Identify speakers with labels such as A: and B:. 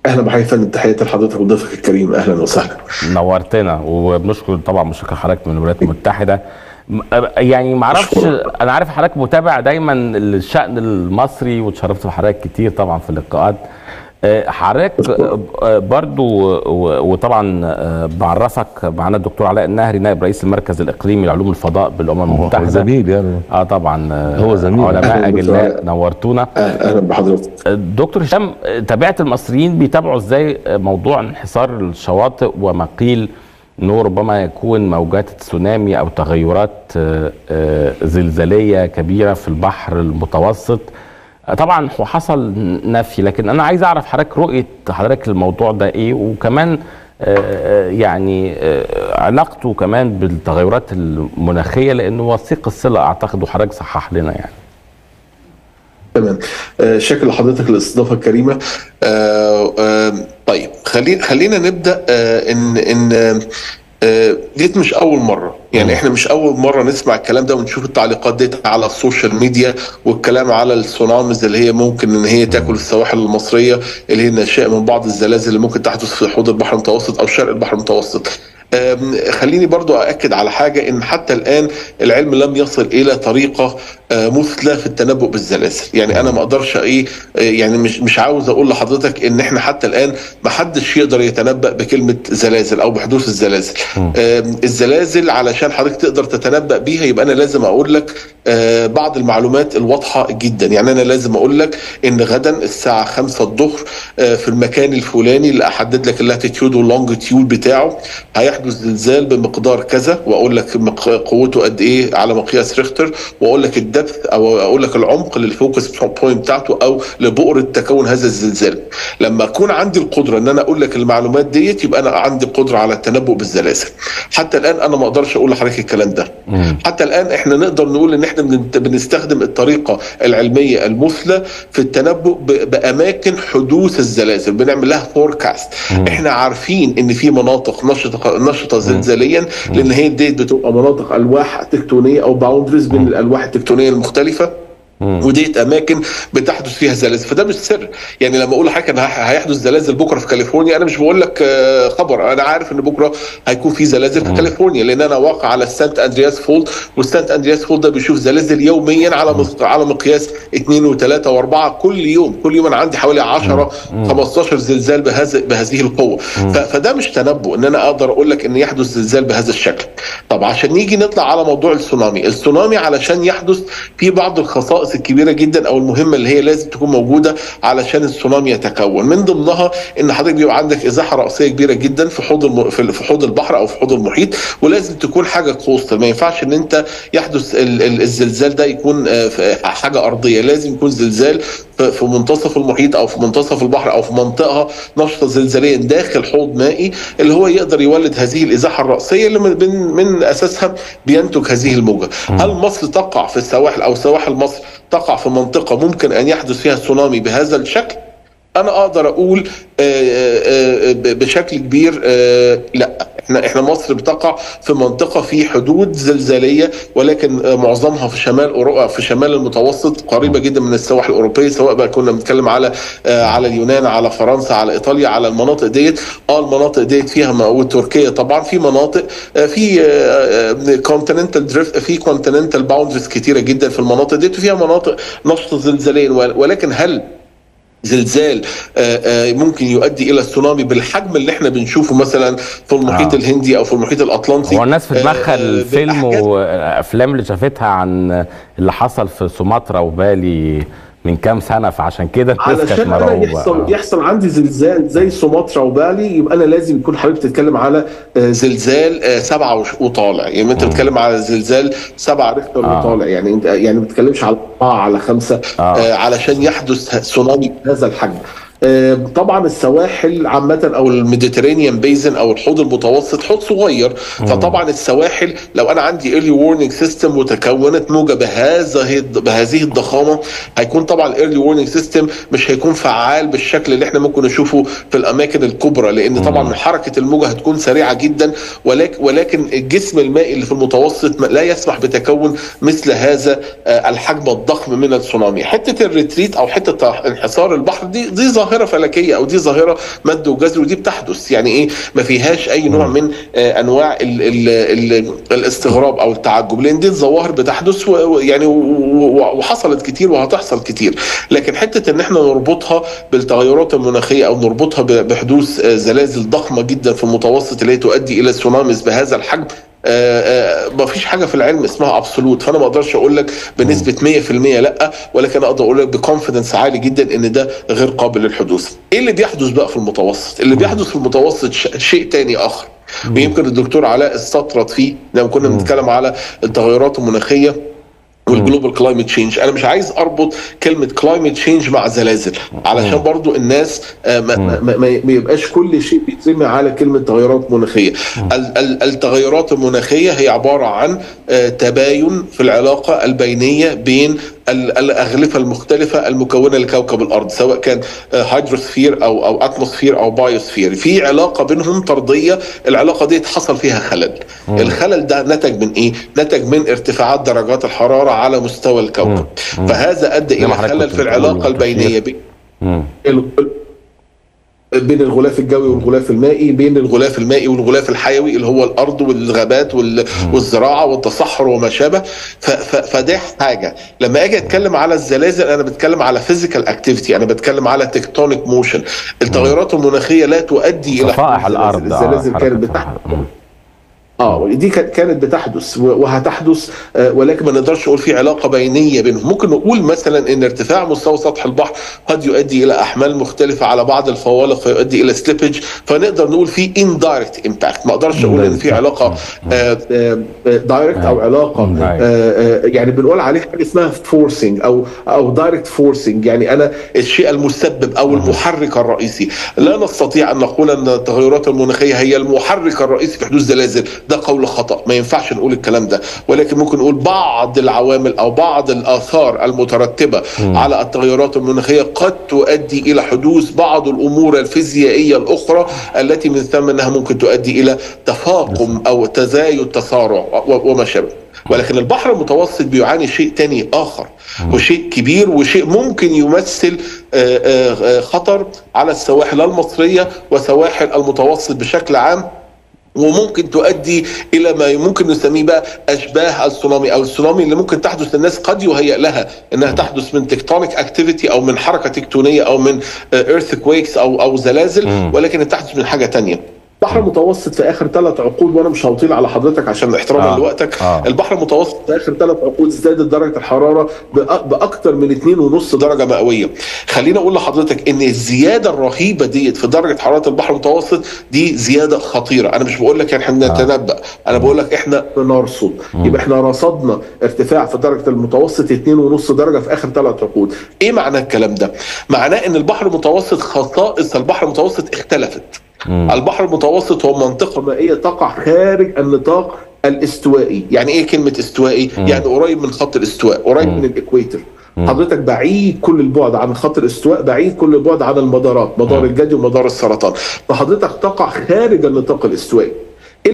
A: اهلا بحضرتك فندم تحياتي لحضرتك وضيفك الكريم اهلا وسهلا
B: نورتنا وبنشكر طبعا بنشكر حضرتك من الولايات المتحده م- يعني ما اعرفش
A: مشكور.
B: انا عارف حضرتك متابع دايما الشأن المصري واتشرفت بحضرتك كتير طبعا في اللقاءات آه، حضرتك آه، برضو و- وطبعا آه، بعرفك معانا الدكتور علاء النهري نائب رئيس المركز الاقليمي لعلوم الفضاء بالامم
C: هو
B: المتحده
C: زميل يعني
B: اه طبعا آه،
C: هو زميل.
B: علماء
A: أهلاً دكتور
B: اجلاء
A: علاء.
B: نورتونا
A: اهلا بحضرتك
B: دكتور هشام تابعت المصريين بيتابعوا ازاي موضوع انحسار الشواطئ وما قيل انه ربما يكون موجات تسونامي او تغيرات آه، آه، زلزاليه كبيره في البحر المتوسط آه، طبعا هو حصل نفي لكن انا عايز اعرف حضرتك رؤيه حضرتك للموضوع ده ايه وكمان آه، آه، يعني آه، علاقته كمان بالتغيرات المناخيه لانه وثيق الصله اعتقد وحضرتك صحح لنا يعني
A: تمام آه، شكرا لحضرتك الاستضافه الكريمه آه، آه، طيب خلينا خلينا نبدا آه، ان ان آه، ديت مش اول مره يعني احنا مش اول مره نسمع الكلام ده ونشوف التعليقات ديت على السوشيال ميديا والكلام على السونامز اللي هي ممكن ان هي تاكل السواحل المصريه اللي هي ناشئه من بعض الزلازل اللي ممكن تحدث في حوض البحر المتوسط او شرق البحر المتوسط أم، خليني برضو أأكد على حاجة إن حتى الآن العلم لم يصل إلى طريقة آه، مثلى في التنبؤ بالزلازل يعني أنا ما أقدرش إيه آه، يعني مش مش عاوز أقول لحضرتك إن إحنا حتى الآن ما حدش يقدر يتنبأ بكلمة زلازل أو بحدوث الزلازل آم، الزلازل علشان حضرتك تقدر تتنبأ بيها يبقى أنا لازم أقول لك آه، بعض المعلومات الواضحة جدا يعني أنا لازم أقول لك إن غدا الساعة 5 الظهر آه، في المكان الفلاني اللي أحدد لك اللاتيتيود واللونجيتيود بتاعه هيحدث زلزال بمقدار كذا واقول لك مق- قوته قد ايه على مقياس ريختر واقول لك الدبث او اقول لك العمق للفوكس بوينت بتاعته او لبؤره تكون هذا الزلزال لما اكون عندي القدره ان انا اقول لك المعلومات ديت يبقى انا عندي قدره على التنبؤ بالزلازل حتى الان انا ما اقدرش اقول لحضرتك الكلام ده حتى الان احنا نقدر نقول ان احنا بنت- بنستخدم الطريقه العلميه المثلى في التنبؤ ب- باماكن حدوث الزلازل بنعمل لها فوركاست احنا عارفين ان في مناطق نشطه نشطه زلزاليا لان هي ديت بتبقى مناطق الواح تكتونيه او باوندريز بين الالواح التكتونيه المختلفه وديت اماكن بتحدث فيها زلازل فده مش سر يعني لما اقول لحضرتك ان ه- هيحدث زلازل بكره في كاليفورنيا انا مش بقول لك آه، خبر انا عارف ان بكره هيكون في زلازل في كاليفورنيا لان انا واقع على السانت اندرياس فولد والسانت اندرياس فولد ده بيشوف زلازل يوميا على مق- على مقياس اثنين وثلاثه واربعه كل يوم كل يوم انا عندي حوالي 10 15 زلزال بهذا بهذه القوه ف- فده مش تنبؤ ان انا اقدر اقول لك ان يحدث زلزال بهذا الشكل طب عشان نيجي نطلع على موضوع السونامي السونامي علشان يحدث في بعض الخصائص الكبيره جدا او المهمه اللي هي لازم تكون موجوده علشان السونامي يتكون من ضمنها ان حضرتك بيبقى عندك ازاحه راسيه كبيره جدا في حوض الم... في في حوض البحر او في حوض المحيط ولازم تكون حاجه كوستال ما ينفعش ان انت يحدث ال... ال- الزلزال ده يكون آه، في حاجه ارضيه لازم يكون زلزال في في منتصف المحيط او في منتصف البحر او في منطقه نشطه زلزاليا داخل حوض مائي اللي هو يقدر يولد هذه الازاحه الراسيه اللي من من, من اساسها بينتج هذه الموجه هل مصر تقع في السواحل او سواحل مصر تقع في منطقه ممكن ان يحدث فيها تسونامي بهذا الشكل انا اقدر اقول آه، آه، آه، ب- بشكل كبير آه، لا احنا احنا مصر بتقع في منطقه في حدود زلزاليه ولكن آه، معظمها في شمال اوروبا في شمال المتوسط قريبه جدا من السواحل الاوروبيه سواء بقى كنا بنتكلم على آه، على اليونان على فرنسا على ايطاليا على المناطق ديت اه المناطق ديت فيها م- وتركيا طبعا في مناطق آه، في كونتيننتال دريفت في كونتيننتال باوندريز كتيره جدا في المناطق ديت وفيها مناطق نشطه زلزاليا ول- ولكن هل زلزال آه، آه، ممكن يؤدي الى السونامي بالحجم اللي احنا بنشوفه مثلا في المحيط
B: آه.
A: الهندي او في المحيط الاطلنطي
B: هو الناس في دماغها
A: آه،
B: الفيلم
A: بالأحجام.
B: والافلام اللي شافتها عن اللي حصل في سومطرة وبالي من كام سنه فعشان كده الناس كانت
A: علشان انا
B: مرعوبه
A: يحصل
B: آه.
A: يحصل عندي زلزال زي سومطرة وبالي يبقى انا لازم يكون حضرتك بتتكلم على آه، زلزال آه، سبعه وش- وطالع يعني انت بتتكلم على زلزال سبعه ريختر
B: آه.
A: وطالع يعني انت يعني ما بتتكلمش على اربعه على خمسه
B: آه.
A: آه، علشان يحدث سونامي بهذا الحجم آه، طبعا السواحل عامة او الميديترينيان بيزن او الحوض المتوسط حوض صغير فطبعا السواحل لو انا عندي ايرلي وورنينج سيستم وتكونت موجة بهذا بهذه الضخامة هيكون طبعا الايرلي وورنينج سيستم مش هيكون فعال بالشكل اللي احنا ممكن نشوفه في الاماكن الكبرى لان طبعا حركة الموجة هتكون سريعة جدا ولكن ولكن الجسم المائي اللي في المتوسط لا يسمح بتكون مثل هذا آه، الحجم الضخم من التسونامي حتة الريتريت او حتة انحسار البحر دي دي ظاهرة ظاهره فلكيه او دي ظاهره مد وجزر ودي بتحدث يعني ايه ما فيهاش اي نوع من آه، انواع ال ال ال الاستغراب او التعجب لان دي ظواهر بتحدث و- يعني و- و- وحصلت كتير وهتحصل كتير لكن حته ان احنا نربطها بالتغيرات المناخيه او نربطها ب- بحدوث آه، زلازل ضخمه جدا في المتوسط اللي هي تؤدي الى تسوناميز بهذا الحجم ما فيش حاجه في العلم اسمها ابسولوت فانا ما اقدرش اقول لك بنسبه 100% لا ولكن اقدر اقول لك بكونفدنس عالي جدا ان ده غير قابل للحدوث ايه اللي بيحدث بقى في المتوسط اللي بيحدث في المتوسط ش- شيء تاني اخر ويمكن الدكتور علاء استطرد فيه لما كنا بنتكلم على التغيرات المناخيه والجلوبال كلايمت تشينج انا مش عايز اربط كلمه كلايمت تشينج مع زلازل علشان برضو الناس آه، ما, ما, ما, ما يبقاش كل شيء بيترمي على كلمه تغيرات مناخيه ال- ال- التغيرات المناخيه هي عباره عن آه، تباين في العلاقه البينيه بين ال- الاغلفه المختلفه المكونه لكوكب الارض سواء كان هيدروسفير او او اتموسفير او بايوسفير في علاقه بينهم طرديه العلاقه دي حصل فيها خلل الخلل ده نتج من ايه نتج من ارتفاعات درجات الحراره على مستوى الكوكب فهذا ادى
B: زي ما
A: الى
B: حضرتك
A: خلل
B: كنت
A: في
B: بتقول
A: العلاقه
B: من
A: البينيه بين
B: مم.
A: بين الغلاف الجوي والغلاف المائي بين الغلاف المائي والغلاف الحيوي اللي هو الارض والغابات وال- والزراعه والتصحر وما شابه ف- ف- فده حاجه لما اجي اتكلم على الزلازل انا بتكلم على فيزيكال اكتيفيتي انا بتكلم على تكتونيك موشن التغيرات المناخيه لا تؤدي الى
B: صفائح
A: حدوث
B: الارض
A: زلازل.
B: آه،
A: الزلازل
B: حركة
A: كانت
B: صفائح.
A: بتحدث
B: مم.
A: اه دي كانت كانت بتحدث و- وهتحدث آه، ولكن ما نقدرش نقول في علاقه بينيه بينهم ممكن نقول مثلا ان ارتفاع مستوى سطح البحر قد يؤدي الى احمال مختلفه على بعض الفوالق فيؤدي الى سليبج فنقدر نقول في اندايركت امباكت ما اقدرش اقول ان في علاقه دايركت او علاقه
B: Indirect.
A: آه، آه، يعني بنقول عليه حاجه اسمها فورسنج او او دايركت فورسنج يعني انا الشيء المسبب او المحرك الرئيسي لا نستطيع ان نقول ان التغيرات المناخيه هي المحرك الرئيسي في حدوث زلازل ده قول خطا ما ينفعش نقول الكلام ده ولكن ممكن نقول بعض العوامل او بعض الاثار المترتبه على التغيرات المناخيه قد تؤدي الى حدوث بعض الامور الفيزيائيه الاخرى التي من ثم انها ممكن تؤدي الى تفاقم او تزايد تسارع و- وما شابه ولكن البحر المتوسط بيعاني شيء تاني اخر وشيء كبير وشيء ممكن يمثل آه، آه، آه، خطر على السواحل المصريه وسواحل المتوسط بشكل عام وممكن تؤدي الى ما ممكن نسميه بقى اشباه التسونامي او التسونامي اللي ممكن تحدث للناس قد يهيأ لها انها تحدث من تكتونيك اكتيفيتي او من حركه تكتونيه او من ايرث كويكس او او زلازل ولكن تحدث من حاجه تانية البحر المتوسط في اخر ثلاث عقود وانا مش هطيل على حضرتك عشان احتراما
B: آه.
A: لوقتك
B: آه.
A: البحر المتوسط في اخر ثلاث عقود زادت درجه الحراره بأ- باكثر من 2.5 درجه مئويه خليني اقول لحضرتك ان الزياده الرهيبه ديت في درجه حراره البحر المتوسط دي زياده خطيره انا مش بقول لك احنا نتنبأ انا بقول لك احنا بنرصد يبقى احنا رصدنا ارتفاع في درجه المتوسط 2.5 درجه في اخر ثلاث عقود ايه معنى الكلام ده معناه ان البحر المتوسط خصائص البحر المتوسط اختلفت البحر المتوسط هو منطقه مائيه تقع خارج النطاق الاستوائي يعني ايه كلمه استوائي يعني قريب من خط الاستواء قريب من الاكويتر حضرتك بعيد كل البعد عن خط الاستواء بعيد كل البعد عن المدارات مدار الجدي ومدار السرطان فحضرتك تقع خارج النطاق الاستوائي